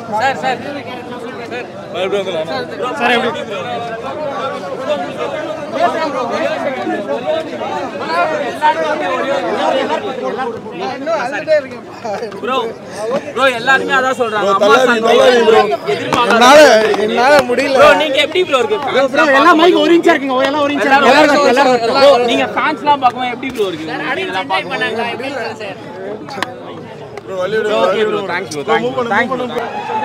Sir sir sir எப்படி bro bro எல்லாருமே அதான் சொல்றாங்க Bro, அம்மா தள்ளாதீங்க, சாங் தள்ளாதீங்க bro. என்னால என்னால முடியல ப்ரோ நீங்க எப்படி ப்ரோ இருக்கு எல்லாம் மைக் ஒரு இன்ச்சா இருக்குங்க எல்லாம் ஒரு இன்ச்சா எல்லாரும் இருக்கு எல்லாரும் எல்லாரும் bro, நீங்க ஃபேன்ஸ்லாம் பார்க்கும்போது எப்படி ப்ரோ இருக்கு இதெல்லாம் பார்க்கும்போது ப்ரோ வழி விடு okay bro thanks bro thanks bro thanks bro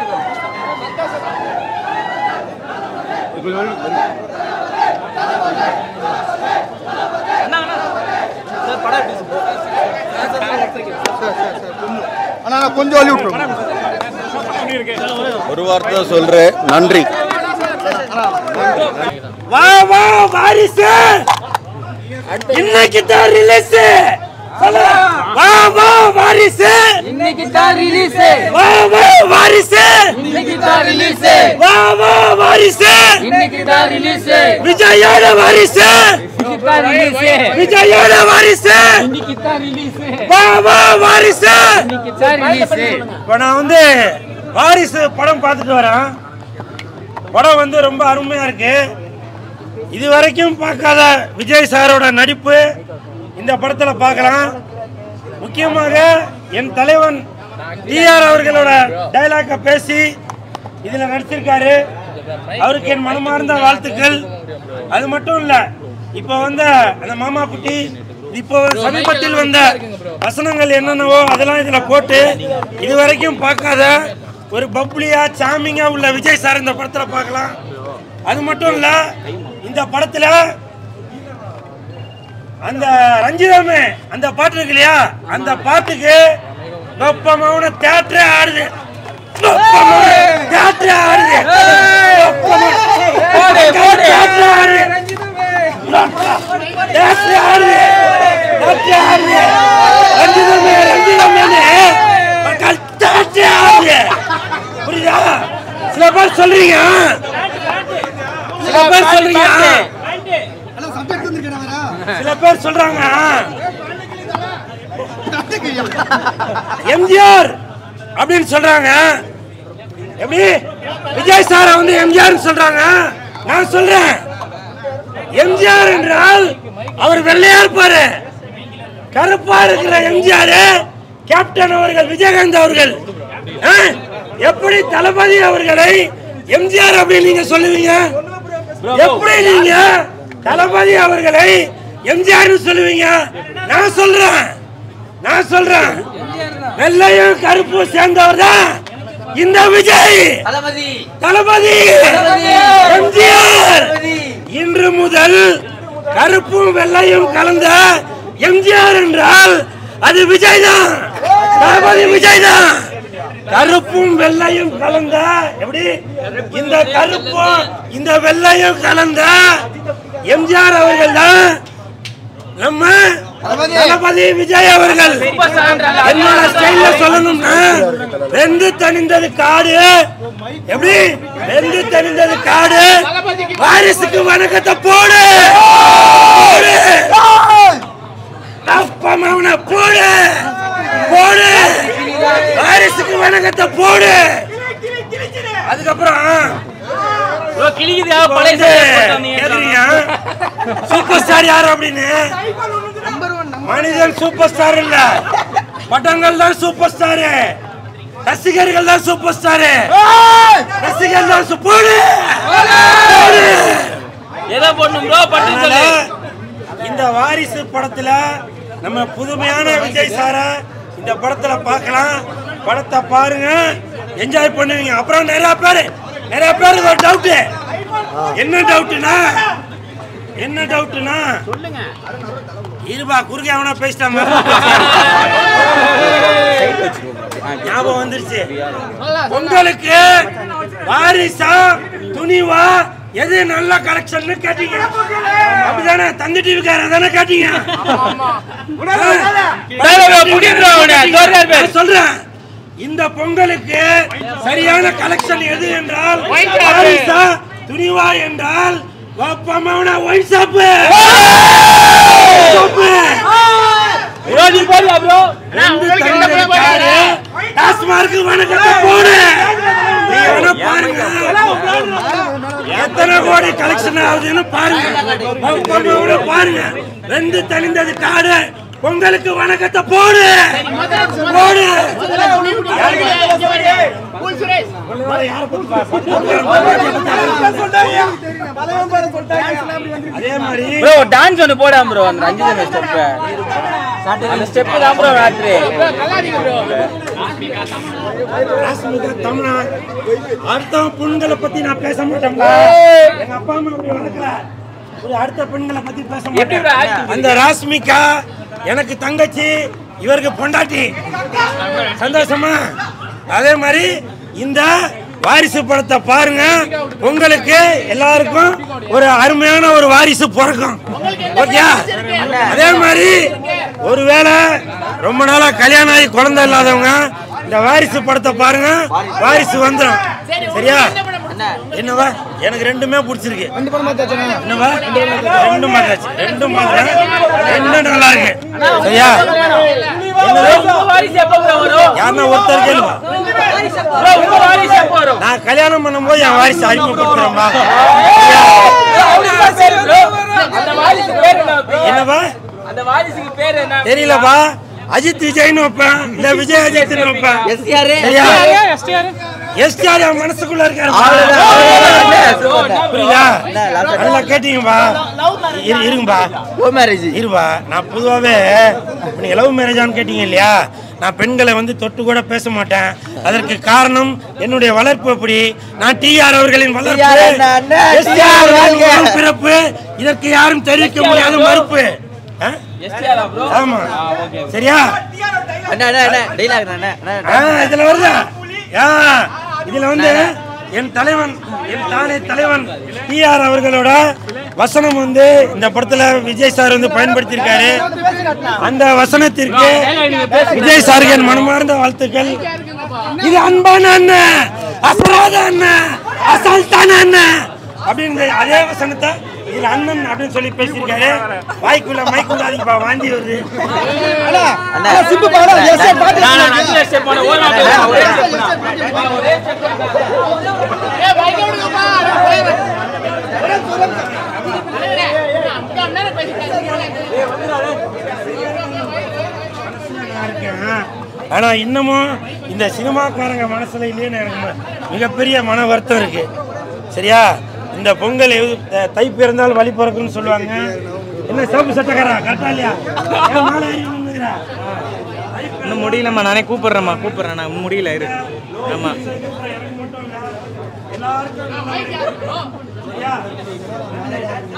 sir படம் எப்படி அண்ணா நான் கொஞ்சம் வழி விட்டுருங்க ஒரு வார்த்தை சொல்றேன் நன்றி வா வா வாரிசு இன்னைக்கு தான் ரிலீஸ் வா வா வாரிசு இன்னைக்கு தான் ரிலீஸ் வா வா வாரிசு இன்னைக்கு தான் ரிலீஸ் வா வா வாரிசு இன்னைக்கு தான் ரிலீஸ் விஜயோட வாரிசு இன்னைக்கு தான் ரிலீஸ் விஜயோட வாரிசு இன்னைக்கு தான் ரிலீஸ் வா வா வாரிசு இன்னைக்கு தான் ரிலீஸ் இப்போ நான் வந்து வாரிசு படம் பார்த்துட்டு வரேன் படம் வந்து ரொம்ப அருமையா இருக்கு இது வரைக்கும் பார்க்காத விஜய் சாரோட நடிப்பு இந்த படத்தில் பார்க்கலாம் முக்கியமாக என் தலைவன் டிஆர் அவர்களோட டைலாக்கை பேசி இதில் நடிச்சிருக்காரு அவருக்கு என் மனமார்ந்த வாழ்த்துக்கள் அது மட்டும் இல்லை இப்போ வந்த அந்த மாமா குட்டி இப்போ சமீபத்தில் வந்த வசனங்கள் என்னென்னவோ அதெல்லாம் இதில் போட்டு இது வரைக்கும் பார்க்காத ஒரு பப்ளியா சாமிங்கா உள்ள விஜய் சார் இந்த படத்தில் பார்க்கலாம் அது மட்டும் இல்லை இந்த படத்தில் அந்த ரஞ்சிதமே அந்த பாட்டு இருக்கு இல்லையா அந்த பாட்டுக்கு வெப்பமான தேட்டரே ஆடுது தேட்டரே ஆடுது தேட்டரே ஆடுது தேட்டரே ஆடுது தேட்டரே ஆடுது ரஞ்சிதமே ரஞ்சிதமே மக்கள் தேட்டரே ஆடுது புரியுதா சில பேர் சொல்றீங்க சில பேர் சொல்றீங்க சில பேர் சொல்றாங்க எம்ஜிஆர் அப்படின்னு சொல்றாங்க எப்படி விஜய் சார வந்து எம்ஜிஆர் சொல்றாங்க நான் சொல்றேன் எம்ஜிஆர் என்றால் அவர் வெள்ளையா இருப்பாரு கருப்பா இருக்கிற எம்ஜிஆர் கேப்டன் அவர்கள் விஜயகாந்த் அவர்கள் ஆ? எப்படி தளபதி அவர்களை எம்ஜிஆர் அப்படின்னு நீங்க சொல்லுவீங்க எப்படி நீங்க தளபதி அவர்களை எம்ஜிஆர் சொல்லுவீங்க நான் சொல்றேன் நான் சொல்றேன் வெள்ளையும் கருப்பும் சேர்ந்தவர் தான் இந்த விஜய் தளபதி தளபதி எம்ஜிஆர் இன்று முதல் கருப்பும் வெள்ளையும் கலந்த எம்ஜிஆர் என்றால் அது விஜய் தான் தளபதி விஜய் தான் கருப்பும் வெள்ளையும் கலந்த எப்படி இந்த கருப்பும் இந்த வெள்ளையும் கலந்த எம்ஜிஆர் அவர்கள் தான் நம்ம தளபதி விஜய் அவர்கள் என்னோட ஸ்டைல்ல சொல்லணும்னா வெந்து தணிந்தது காடு எப்படி வெந்து தணிந்தது காடு வாரிசுக்கு வணக்கத்தை போடு போடு தப்பமாவன போடு போடு வாரிசுக்கு வணக்கத்தை போடு அதுக்கப்புறம் ப்ரோ கிளிக்குதா பழைய வந்து சட்டை போட்டு வந்தீங்க. கேக்குறீங்க சூப்பர் ஸ்டார் யார் அப்படின்னு மனிதன் சூப்பர் ஸ்டார் இல்ல படங்கள் தான் சூப்பர் ஸ்டார் ரசிகர்கள் தான் சூப்பர் ஸ்டார் ரசிகர்கள் தான் சு- போடு போடு. எதை போடணும் ப்ரோ பட்டு அதனால சொல்லு இந்த வாரிசு படத்துல நம்ம புதுமையான விஜய் சார இந்த படத்துல பார்க்கலாம் படத்தை பாருங்க என்ஜாய் பண்ணுவீங்க அப்புறம் நிறைய பேர் நிறைய பேருக்கு ஒரு டவுட் என்ன டவுட்னா என்ன டவுட்னா சொல்லுங்க இருபா குறுக்க அவனா பேசிட்டாங்க ஞாபகம் வந்துருச்சு உங்களுக்கு வாரிசா துணிவா எது நல்ல கலெக்ஷன் கேட்டீங்க அப்படிதானே தந்தி டிவிக்கார தானே கேட்டீங்க நான் சொல்றேன் இந்த பொங்கலுக்கு சரியான கலெக்ஷன் எது என்றால் வாரிசா துணிவா என்றால் ஒப்பமான ஒயின் ஷாப்பு ப்ரோ நீ போறியா ப்ரோ டாஸ்மார்க்கு வணக்கத்தை போடு ஆகுதுன்னு பாருங்க பக்குவமாவோட பாருங்க வெந்து தணிந்தது காடு பொங்கலுக்கு வணக்கத்தை போடு போடு அதே மாதிரி ப்ரோ டான்ஸ் ஒன்று போடாம ப்ரோ அந்த ரஞ்சிதமே ஸ்டெப் அந்த ஸ்டெப் தான் ப்ரோ ராத்திரி ராஷ்மிகா தமிழா அடுத்த பெண்களை பத்தி நான் பேச மாட்டேன்டா எங்க அப்பா அம்மா அப்படி வளர்க்கல ஒரு அடுத்த பெண்களை பத்தி பேச எப்படி bro மாட்டேன் acting? அந்த ராஷ்மிகா எனக்கு தங்கச்சி இவருக்கு பொண்டாட்டி சந்தோஷமா அதே மாதிரி இந்த வாரிசு படத்தை பாருங்க உங்களுக்கு எல்லாருக்கும் ஒரு அருமையான ஒரு வாரிசு பிறக்கும் ஓகே அதே மாதிரி ஒருவேளை ரொம்ப நாளா கல்யாணம் ஆகி குழந்தை இல்லாதவங்க இந்த வாரிசு படத்தை பாருங்க வாரிசு வந்துடும் சரியா என்னவா எனக்கு ரெண்டுமே பிடிச்சிருக்கு என்னவா ரெண்டும் பார்த்தாச்சு ரெண்டும் பார்த்தேன் ரெண்டும் நல்லா இருக்கு சரியா என்னது உங்க வாரிசு எப்போ ப்ரோ வரும் யாருன்னா ஒருத்தர் கேளுவா ப்ரோ உங்க வாரிசு எப்போ வரும் நான் கல்யாணம் பண்ணும்போது என் வாரிசு அறிமுகப்படுத்துறேன்பா அவருக்கு பேரு bro. அந்த வாரிசுக்கு பேர் என்ன bro? என்னவா அந்த வாரிசுக்கு பேர் என்ன தெரியலப்பா அஜித் விஜய்னு வைப்பேன் இல்ல விஜய் அஜித்னு வைப்பேன் எஸ்டிஆர் சரியா எஸ்டிஆர் என் மனசுக்குள்ள இருக்காரு புரியுதா நல்லா கேட்டீங்கப்பா இரு- இருங்கப்பா மேரேஜ் இருவா நான் பொதுவாகவே நீங்க லவ் மேரேஜான்னு கேட்டீங்க இல்லையா நான் பெண்களை வந்து தொட்டு கூட பேச மாட்டேன் அதற்கு காரணம் என்னுடைய வளர்ப்பு அப்படி நான் டிஆர் அவர்களின் வளர்ப்பு STR அவர்களின் முதல் பிறப்பு இதற்கு யாரும் தெரிவிக்க முடியாத மறுப்பு ஆ? எஸ்டிஆர் ப்ரோ ஆமா சரியா அண்ணா அண்ணா அண்ணா டைலாக் அண்ணா அண்ணா ஆ, இதுல வருதா ஆ, இதுல வந்து என் தலைவன் என் தானே தலைவன் டிஆர் அவர்களோட வசனம் வந்து இந்த படத்துல விஜய் சார் வந்து பயன்படுத்தியிருக்காரு அந்த வசனத்திற்கு விஜய் சாருக்கு என் மனமார்ந்த வாழ்த்துக்கள் இது அன்பான அண்ணன் அசராத அண்ணன் அசால்ட்டான அண்ணன் அப்படின்னு அதே வசனத்தை இதுல அண்ணன் அப்படின்னு சொல்லி பேசியிருக்காரு வாய்க்குள்ள மைக்குள்ள அதிகப்பா வாந்தி வருது சிம்பு பாடா எஸ் நான் நான் அஞ்சு ஸ்டெப் போன ஒரு வாரம் ஒரே ஸ்டெப் நான் ஒரே ஸ்டெப் இருக்கேன். ஆனா இன்னமும் இந்த சினிமாக்காரங்க மனசுல இல்லைன்னு எனக்கு ம- மிகப்பெரிய மன வருத்தம் இருக்கு சரியா இந்த பொங்கல் எது- த- தை பிறந்தால் வழி பிறக்கும்னு சொல்லுவாங்க என்ன சோப்பு சட்டக்காரா கரெக்டா இல்லையா ஏன் மேலே ஏறி நின்னுக்கிற? இன்னும் முடியலம்மா நானே கூப்பிடுறேம்மா கூப்பிடுறேன் நான் முடியல இரு ஆமா எல்லாருக்கும் நல்லா இருக்கு. சரியா?